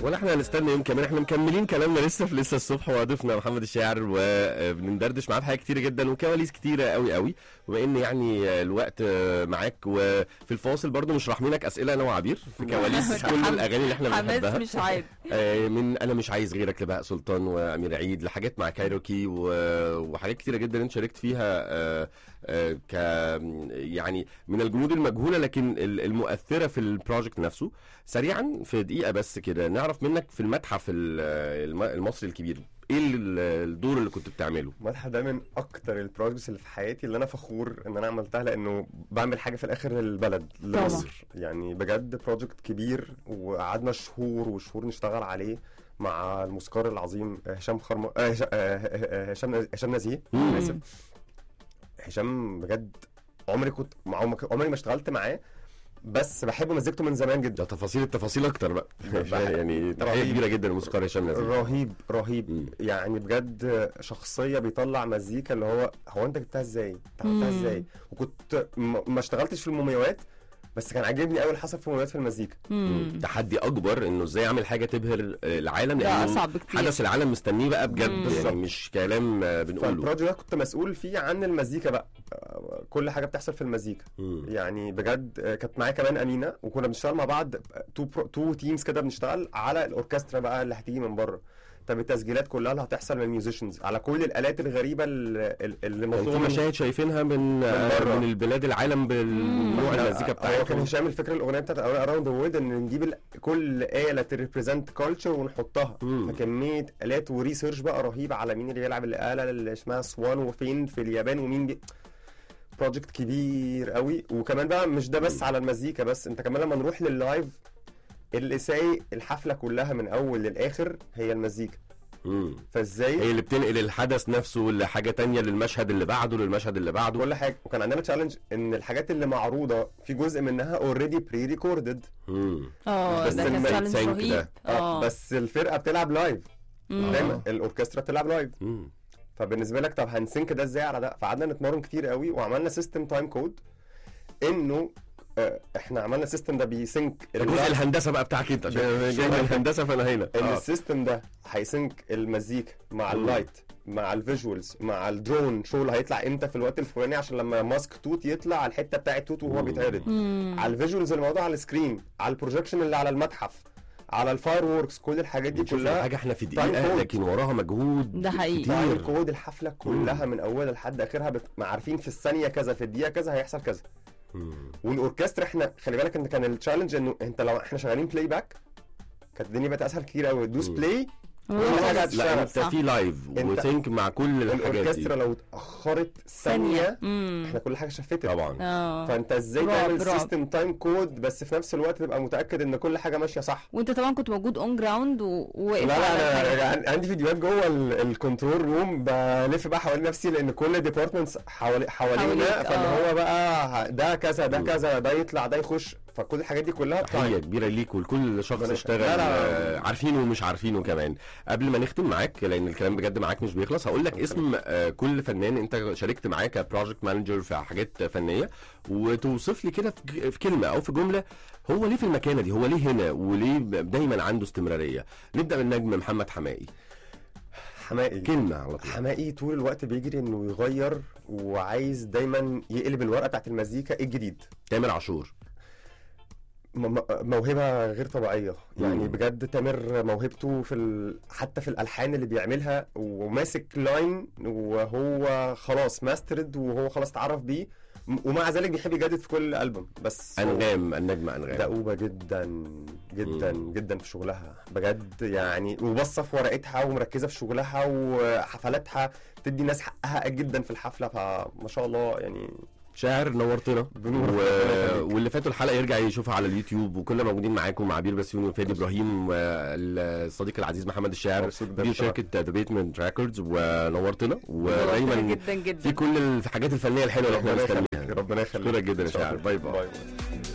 ولا احنا هنستنى يوم كمان احنا مكملين كلامنا لسه في لسه الصبح وضيفنا محمد الشاعر وبندردش معاه في حاجات كتيره جدا وكواليس كتيره قوي قوي بما ان يعني الوقت معاك وفي الفاصل برضو مش راحمينك اسئله انا وعبير في كواليس كل الاغاني اللي احنا حماس بنحبها مش عادي آه، من انا مش عايز غيرك لبهاء سلطان وامير عيد لحاجات مع كايروكي و- وحاجات كتيره جدا انت شاركت فيها آه، آه، ك يعني من الجنود المجهوله لكن ال- المؤثره في البروجكت نفسه سريعا في دقيقه بس كده نعرف منك في المتحف ال- الم- المصري الكبير ايه ال- الدور اللي كنت بتعمله المتحف ده من اكتر البروجكتس اللي في حياتي اللي انا فخور ان انا عملتها لانه بعمل حاجه في الاخر للبلد لمصر يعني بجد بروجكت كبير وقعدنا شهور وشهور نشتغل عليه مع الموسيقار العظيم هشام خرم آه، هشام آه، آه، هشام هشام نزيه مم. اسف هشام بجد عمري كنت مع عمري ما اشتغلت معاه بس بحب مزيكته من زمان جدا ده تفاصيل التفاصيل اكتر بقى بقى- يعني تحيه رهيب. كبيره جدا للموسيقار هشام نزيه رهيب مم. رهيب يعني بجد شخصيه بيطلع مزيكا اللي هو هو انت جبتها ازاي؟ انت عملتها مم. ازاي؟ وكنت م- ما اشتغلتش في المومياوات بس كان عاجبني قوي اللي حصل في المومياوات في المزيكا مم. تحدي اكبر انه ازاي اعمل حاجه تبهر العالم ده لانه اصعب بكتير حدث العالم مستنيه بقى بجد مم. يعني بالظبط. مش كلام آه، بنقوله فالبروجكت ده كنت مسؤول فيه عن المزيكا بقى آه، كل حاجه بتحصل في المزيكا مم. يعني بجد آه، كانت معايا كمان امينه وكنا بنشتغل مع بعض تو برو تو تيمز كده بنشتغل على الاوركسترا بقى اللي هتيجي من بره طب التسجيلات كلها اللي هتحصل من الميوزيشنز على كل الالات الغريبه اللي, اللي كان في مطلوبه من مشاهد شايفينها من آه، بره. من البلاد العالم بالنوع إحنا- المزيكا هو كان بتاعتهم هشام الفكره الاغنيه بتاعت اراوند ذا وورلد ان نجيب ال- كل اله تريبريزنت كلتشر ونحطها مم. فكميه الات وريسيرش بقى رهيب على مين اللي بيلعب الاله اللي اسمها سوان وفين في اليابان ومين بي... بروجكت كبير قوي وكمان بقى مش ده بس على المزيكا بس انت كمان لما نروح لللايف اللي سايق الحفله كلها من اول للاخر هي المزيكا مم. فازاي هي اللي بتنقل الحدث نفسه لحاجه تانية للمشهد اللي بعده للمشهد اللي بعده كل حاجه وكان عندنا تشالنج ان الحاجات اللي معروضه في جزء منها اوريدي بري ريكوردد مم. اه بس ده كان الم- تشالنج سينك رهيب ده. اه بس الفرقه بتلعب لايف مم. دايما الاوركسترا بتلعب لايف مم. فبالنسبه لك طب هنسync ده ازاي على ده فقعدنا نتمرن كتير قوي وعملنا سيستم تايم كود انه آه، احنا عملنا سيستم ده بيسync ده جزء الهندسه بقى بتاعك انت عشان أنا جاي من الهندسه فانا هنا ان آه. السيستم ده هيسync المزيكا مع مم. اللايت مع الفيجوالز مع الدرون شو اللي هيطلع امتى في الوقت الفلاني عشان لما ماسك توت يطلع على الحته بتاعه توت وهو مم. بيتعرض مم. على الفيجوالز اللي موجوده على السكرين على البروجكشن اللي على المتحف على الفاير ووركس كل الحاجات دي بنشوف كلها حاجه احنا في تايم دقيقه كود. لكن وراها مجهود ده حقيقي. تايم كتير كود الحفله كلها من اولها لحد اخرها بت... ما عارفين في الثانيه كذا في الدقيقه كذا هيحصل كذا مم. والاوركسترا احنا خلي بالك ان كان التشالنج انه انت لو احنا شغالين بلاي باك كانت الدنيا بقت اسهل كتير قوي تدوس مم. بلاي وخلاص. حاجة لا هتشتغل، انت صح. في لايف انت- وثينك مع كل الحاجات دي الاوركسترا لو اتاخرت ثانيه مم. احنا كل حاجه شفتت طبعا اه فانت ازاي رعب، تعمل رعب. سيستم تايم كود بس في نفس الوقت تبقى متاكد ان كل حاجه ماشيه صح وانت طبعا كنت موجود اون جراوند لا ووقفت لا على انا الحاجة. عن- عندي فيديوهات جوه ال- الكنترول روم بلف بقى حوالين نفسي لان كل ديبارتمنتس حوالي حواليك، حوالينا فاللي اه. هو بقى ه- ده كذا ده مم. كذا ده يطلع ده يخش فكل الحاجات دي كلها تحيه تايم كبيره ليك ولكل شخص ربنا اشتغل يخليك. لا، لا. آه، عارفينه ومش عارفينه كمان قبل ما نختم معاك لان الكلام بجد معاك مش بيخلص هقول لك اسم آه، كل فنان انت شاركت معاه كبروجكت مانجر في حاجات فنيه وتوصف لي كده في في كلمه او في جمله هو ليه في المكانه دي هو ليه هنا وليه دايما عنده استمراريه نبدا من نجم محمد حمائي حمائي كلمه على طول حمائي طول الوقت بيجري انه يغير وعايز دايما يقلب الورقه بتاعت المزيكا ايه الجديد تامر عاشور م- م- موهبه غير طبيعيه يعني مم. بجد تامر موهبته في ال... حتى في الالحان اللي بيعملها وماسك لاين وهو خلاص ماسترد وهو خلاص اتعرف بيه م- ومع ذلك بيحب يجدد في كل البوم بس هو انغام النجمه انغام دؤوبه جدا جدا مم. جدا في شغلها بجد يعني وبصه في ورقتها ومركزه في شغلها وحفلاتها بتدي الناس حقها جدا في الحفله فما شاء الله يعني شاعر نورتنا بنور. و... ربنا يخليك. واللي فاتوا الحلقه يرجع يشوفها على اليوتيوب وكنا موجودين معاكم مع عبير بسيوني وفادي ابراهيم والصديق العزيز محمد الشاعر مبسوط جدا دي بصراحة. شركه ذا بيتمنت ريكوردز ونورتنا نورتنا ودايما جدا جدا في كل الحاجات الفنيه الحلوه اللي احنا ربنا مستنيينها يخليك ربنا يخليك اشكرك جدا يا إن شاء شاعر الله. باي باي باي باي